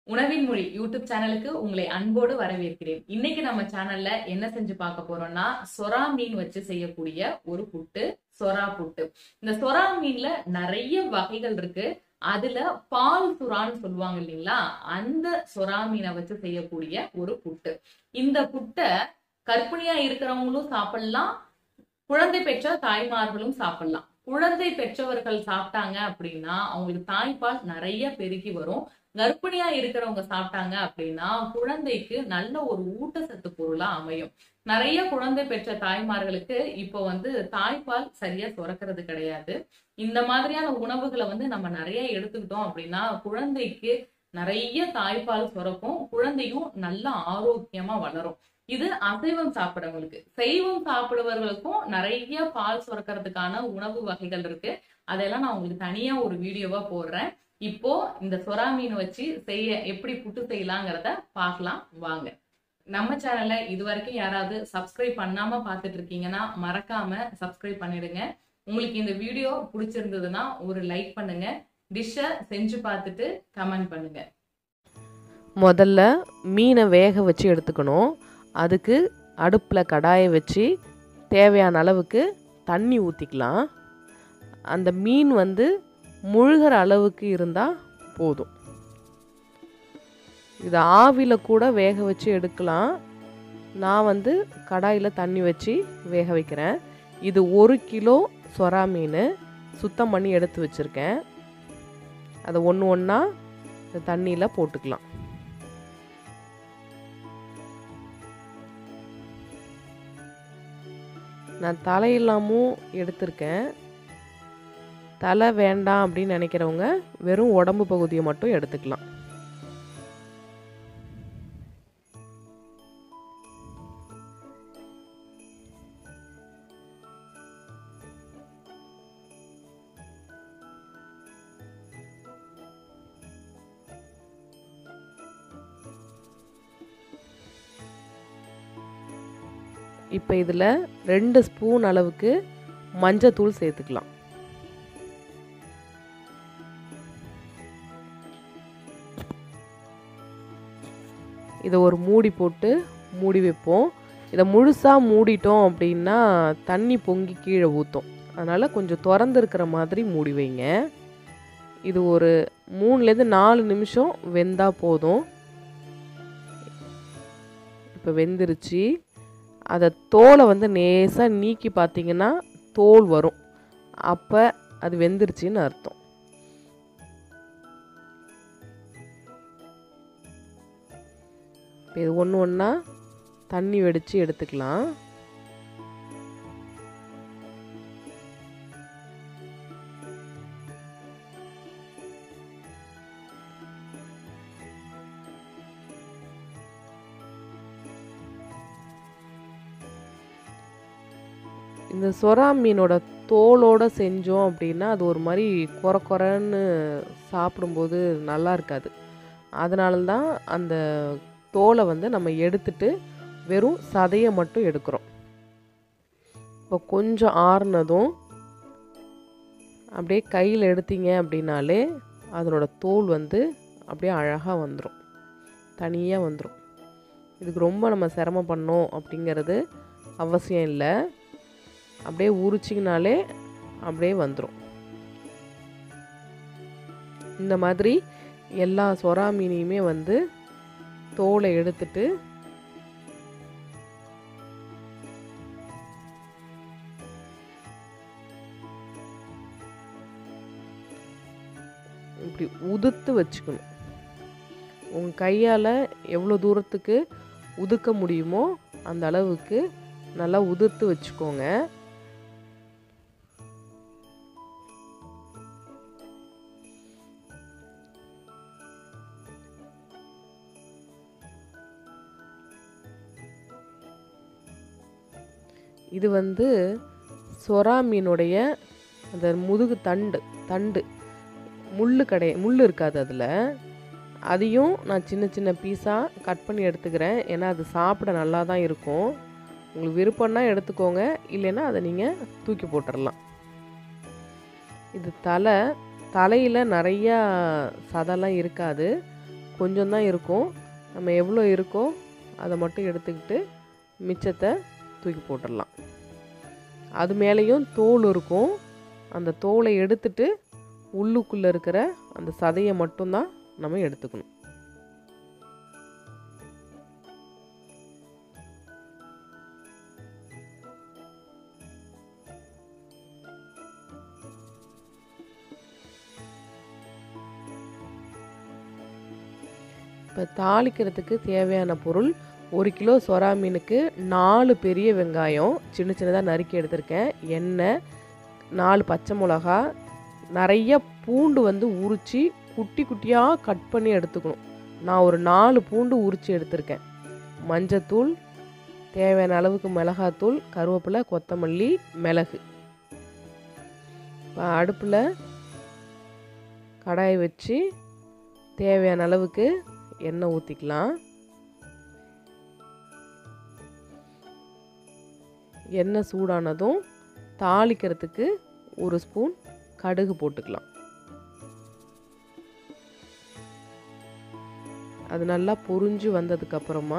உணவின் மொழி யூடியூப் சேனலுக்கு உங்களை அன்போடு வரவேற்கிறேன் இன்னைக்கு நம்ம சேனல்ல என்ன செஞ்சு பார்க்க போறோம்னா சொரா மீன் வச்சு செய்யக்கூடிய ஒரு புட்டு சொரா புட்டு இந்த சொரா மீன்ல நிறைய வகைகள் இருக்கு அதுல பால் சுறான்னு சொல்லுவாங்க இல்லைங்களா அந்த சொரா மீனை வச்சு செய்யக்கூடிய ஒரு புட்டு இந்த புட்டை கர்ப்பிணியா இருக்கிறவங்களும் சாப்பிடலாம் குழந்தை பெற்ற தாய்மார்களும் சாப்பிடலாம் குழந்தை பெற்றவர்கள் சாப்பிட்டாங்க அப்படின்னா அவங்களுக்கு தாய்ப்பால் நிறைய பெருகி வரும் கர்ப்பிணியா இருக்கிறவங்க சாப்பிட்டாங்க அப்படின்னா குழந்தைக்கு நல்ல ஒரு ஊட்டச்சத்து பொருளா அமையும் நிறைய குழந்தை பெற்ற தாய்மார்களுக்கு இப்போ வந்து தாய்ப்பால் சரியா சுரக்கிறது கிடையாது இந்த மாதிரியான உணவுகளை வந்து நம்ம நிறைய எடுத்துக்கிட்டோம் அப்படின்னா குழந்தைக்கு நிறைய தாய்ப்பால் சுரக்கும் குழந்தையும் நல்ல ஆரோக்கியமா வளரும் இது அசைவம் சாப்பிடவங்களுக்கு சைவம் சாப்பிடுவர்களுக்கும் நிறைய பால் சுரக்கிறதுக்கான உணவு வகைகள் இருக்கு அதெல்லாம் நான் உங்களுக்கு தனியா ஒரு வீடியோவா போடுறேன் இப்போ இந்த சொரா மீன் வச்சு செய்ய எப்படி புட்டு செய்யலாங்கிறத பார்க்கலாம் வாங்க நம்ம சேனலை இது வரைக்கும் யாராவது சப்ஸ்கிரைப் பண்ணாம பார்த்துட்டு இருக்கீங்கன்னா மறக்காம சப்ஸ்கிரைப் பண்ணிடுங்க உங்களுக்கு இந்த வீடியோ பிடிச்சிருந்ததுன்னா ஒரு லைக் பண்ணுங்க டிஷ்ஷை செஞ்சு பார்த்துட்டு கமெண்ட் பண்ணுங்க முதல்ல மீனை வேக வச்சு எடுத்துக்கணும் அதுக்கு அடுப்பில் கடாயை வச்சு தேவையான அளவுக்கு தண்ணி ஊற்றிக்கலாம் அந்த மீன் வந்து முழுகிற அளவுக்கு இருந்தால் போதும் இது ஆவியில் கூட வேக வச்சு எடுக்கலாம் நான் வந்து கடாயில் தண்ணி வச்சு வேக வைக்கிறேன் இது ஒரு கிலோ சொரா மீன் சுத்தம் பண்ணி எடுத்து வச்சுருக்கேன் அதை ஒன்று ஒன்றா தண்ணியில் போட்டுக்கலாம் நான் தலையில்லாமும் எடுத்திருக்கேன் தலை வேண்டாம் அப்படின்னு நினைக்கிறவங்க வெறும் உடம்பு பகுதியை மட்டும் எடுத்துக்கலாம் இப்போ இதில் ரெண்டு ஸ்பூன் அளவுக்கு மஞ்சத்தூள் சேர்த்துக்கலாம் இதை ஒரு மூடி போட்டு மூடி வைப்போம் இதை முழுசாக மூடிட்டோம் அப்படின்னா தண்ணி பொங்கி கீழே ஊற்றும் அதனால் கொஞ்சம் திறந்துருக்கிற மாதிரி மூடி வைங்க இது ஒரு மூணுலேருந்து நாலு நிமிஷம் வெந்தால் போதும் இப்போ வெந்துருச்சு அதை தோலை வந்து நேசாக நீக்கி பார்த்தீங்கன்னா தோல் வரும் அப்போ அது வெந்துருச்சின்னு அர்த்தம் இப்போ இது ஒன்று ஒன்றா தண்ணி வெடித்து எடுத்துக்கலாம் இந்த சொரா மீனோட தோலோடு செஞ்சோம் அப்படின்னா அது ஒரு மாதிரி குறை குறைன்னு சாப்பிடும்போது நல்லா இருக்காது அதனால தான் அந்த தோலை வந்து நம்ம எடுத்துட்டு வெறும் சதையை மட்டும் எடுக்கிறோம் இப்போ கொஞ்சம் ஆறுனதும் அப்படியே கையில் எடுத்தீங்க அப்படின்னாலே அதனோட தோல் வந்து அப்படியே அழகாக வந்துடும் தனியாக வந்துடும் இதுக்கு ரொம்ப நம்ம சிரமம் பண்ணோம் அப்படிங்கிறது அவசியம் இல்லை அப்படியே உரிச்சிங்கனாலே அப்படியே வந்துடும் இந்த மாதிரி எல்லா சொரா மீனையுமே வந்து தோலை எடுத்துட்டு இப்படி உதுத்து வச்சுக்கணும் உங்கள் கையால் எவ்வளோ தூரத்துக்கு உதுக்க முடியுமோ அந்த அளவுக்கு நல்லா உதிர்த்து வச்சுக்கோங்க இது வந்து சொரா மீனுடைய அந்த முதுகு தண்டு தண்டு முள் கடை முள் இருக்காது அதில் அதையும் நான் சின்ன சின்ன பீஸாக கட் பண்ணி எடுத்துக்கிறேன் ஏன்னா அது சாப்பிட நல்லா தான் இருக்கும் உங்களுக்கு விருப்பம்னா எடுத்துக்கோங்க இல்லைன்னா அதை நீங்கள் தூக்கி போட்டுடலாம் இது தலை தலையில் நிறையா சதெல்லாம் இருக்காது கொஞ்சம் தான் இருக்கும் நம்ம எவ்வளோ இருக்கோ அதை மட்டும் எடுத்துக்கிட்டு மிச்சத்தை தூக்கி போட்டுடலாம் அது மேலேயும் தோல் இருக்கும் அந்த தோலை எடுத்துட்டு உள்ளுக்குள்ளே இருக்கிற அந்த சதையை மட்டும்தான் நம்ம எடுத்துக்கணும் இப்போ தாளிக்கிறதுக்கு தேவையான பொருள் ஒரு கிலோ சொரா மீனுக்கு நாலு பெரிய வெங்காயம் சின்ன சின்னதாக நறுக்கி எடுத்திருக்கேன் எண்ணெய் நாலு பச்சை மிளகா நிறைய பூண்டு வந்து உரித்து குட்டி குட்டியாக கட் பண்ணி எடுத்துக்கணும் நான் ஒரு நாலு பூண்டு உரித்து எடுத்திருக்கேன் மஞ்சத்தூள் தேவையான அளவுக்கு மிளகாத்தூள் கருவேப்பிலை கொத்தமல்லி மிளகு இப்போ அடுப்பில் கடாயை வச்சு தேவையான அளவுக்கு எண்ணெய் ஊற்றிக்கலாம் எண்ணெய் சூடானதும் தாளிக்கிறதுக்கு ஒரு ஸ்பூன் கடுகு போட்டுக்கலாம் அது நல்லா பொரிஞ்சு வந்ததுக்கப்புறமா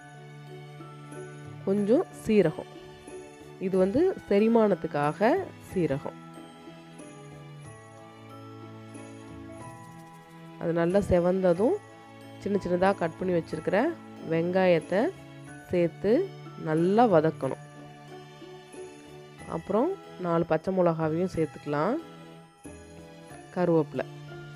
கொஞ்சம் சீரகம் இது வந்து செரிமானத்துக்காக சீரகம் அது நல்லா செவந்ததும் சின்ன சின்னதாக கட் பண்ணி வச்சுருக்கிற வெங்காயத்தை சேர்த்து நல்லா வதக்கணும் அப்புறம் நாலு பச்சை மிளகாவையும் சேர்த்துக்கலாம் கருவேப்பிலை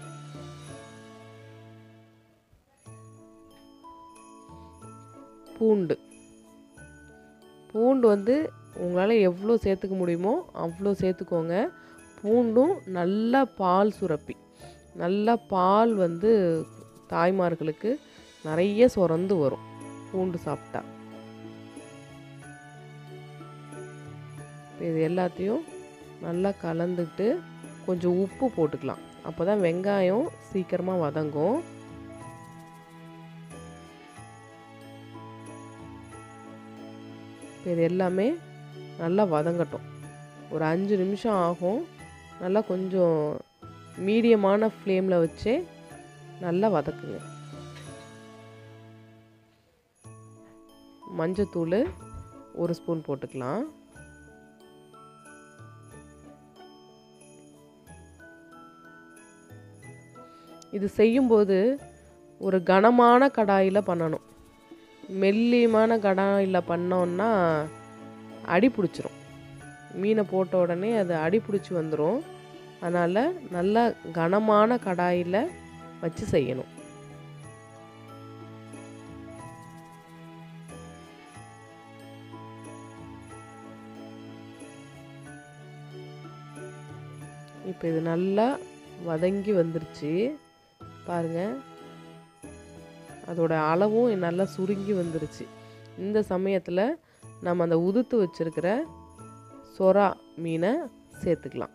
பூண்டு பூண்டு வந்து உங்களால் எவ்வளோ சேர்த்துக்க முடியுமோ அவ்வளோ சேர்த்துக்கோங்க பூண்டும் நல்லா பால் சுரப்பி நல்லா பால் வந்து தாய்மார்களுக்கு நிறைய சுரந்து வரும் பூண்டு சாப்பிட்டா இது எல்லாத்தையும் நல்லா கலந்துட்டு கொஞ்சம் உப்பு போட்டுக்கலாம் அப்போ தான் வெங்காயம் சீக்கிரமாக வதங்கும் இது எல்லாமே நல்லா வதங்கட்டும் ஒரு அஞ்சு நிமிஷம் ஆகும் நல்லா கொஞ்சம் மீடியமான ஃப்ளேமில் வச்சே நல்லா வதக்குங்க மஞ்சத்தூள் ஒரு ஸ்பூன் போட்டுக்கலாம் இது செய்யும்போது ஒரு கனமான கடாயில் பண்ணணும் மெல்லியமான கடாயில் பண்ணோன்னா அடி பிடிச்சிரும் மீனை போட்ட உடனே அது அடி பிடிச்சி வந்துடும் அதனால் நல்லா கனமான கடாயில் வச்சு செய்யணும் இப்போ இது நல்லா வதங்கி வந்துருச்சு பாருங்க அதோட அளவும் நல்லா சுருங்கி வந்துருச்சு இந்த சமயத்தில் நம்ம அந்த உதுத்து வச்சிருக்கிற சொரா மீனை சேர்த்துக்கலாம்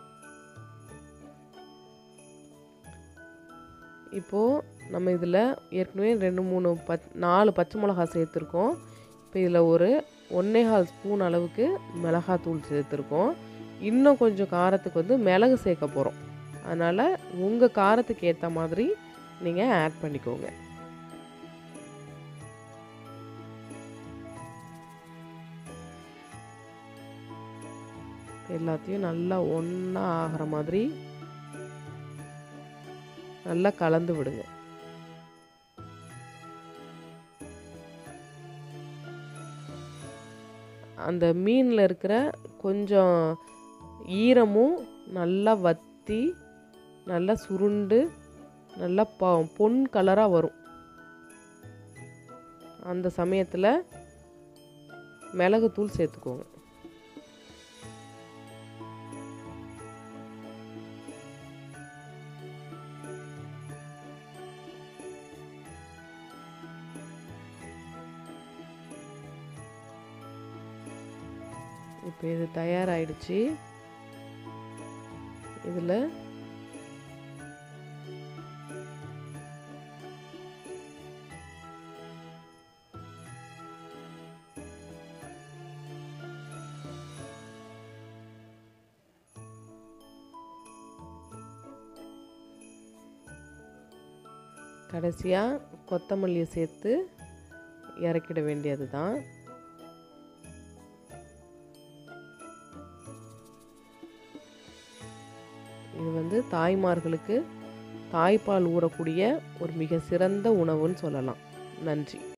இப்போது நம்ம இதில் ஏற்கனவே ரெண்டு மூணு பச் நாலு பச்சை மிளகா சேர்த்துருக்கோம் இப்போ இதில் ஒரு ஒன்னேகால் ஸ்பூன் அளவுக்கு மிளகாத்தூள் சேர்த்துருக்கோம் இன்னும் கொஞ்சம் காரத்துக்கு வந்து மிளகு சேர்க்க போகிறோம் அதனால் உங்கள் காரத்துக்கு ஏற்ற மாதிரி நீங்கள் ஆட் பண்ணிக்கோங்க எல்லாத்தையும் நல்லா ஒன்றா ஆகிற மாதிரி நல்லா கலந்து விடுங்க அந்த மீனில் இருக்கிற கொஞ்சம் ஈரமும் நல்லா வத்தி நல்லா சுருண்டு நல்லா ப பொன் கலராக வரும் அந்த சமயத்தில் மிளகுத்தூள் சேர்த்துக்கோங்க இப்போ இது தயாராகிடுச்சு இதில் கடைசியாக கொத்தமல்லியை சேர்த்து இறக்கிட வேண்டியது தான் இது வந்து தாய்மார்களுக்கு தாய்ப்பால் ஊறக்கூடிய ஒரு மிக சிறந்த உணவுன்னு சொல்லலாம் நன்றி